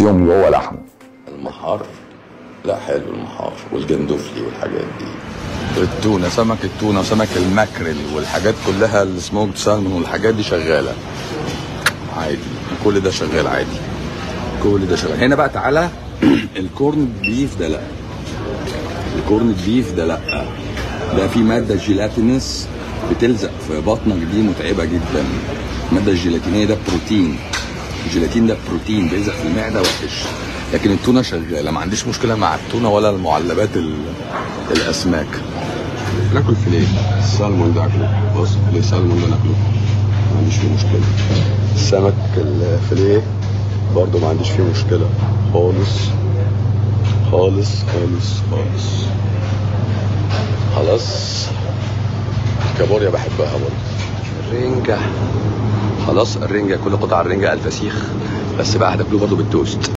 فيهم جوه لحم المحار لا حلو المحار والجندفلي والحاجات دي التونه سمك التونه وسمك الماكريل والحاجات كلها السموكد سالمون والحاجات دي شغاله عادي كل ده شغال عادي كل ده شغال هنا بقى تعالى الكورن بيف ده لا الكورن بيف ده لا ده في ماده جيلاتينس بتلزق في بطنك دي متعبه جدا الماده الجيلاتينيه ده بروتين الجيلاتين ده بروتين بيلزق في المعده وحش لكن التونه شغاله ما عنديش مشكله مع التونه ولا المعلبات ال- الاسماك ناكل فيليه السالمون ده اكله بص فيليه سالمون ده ناكله ما عنديش فيه مشكله السمك الفيليه برضه ما عنديش فيه مشكله خالص خالص خالص خالص خلاص الكابوريا بحبها برضه الرنجة خلاص الرنجة كل قطع الرنجة الفسيخ بس بقى هتاكلوه برضه بالتوست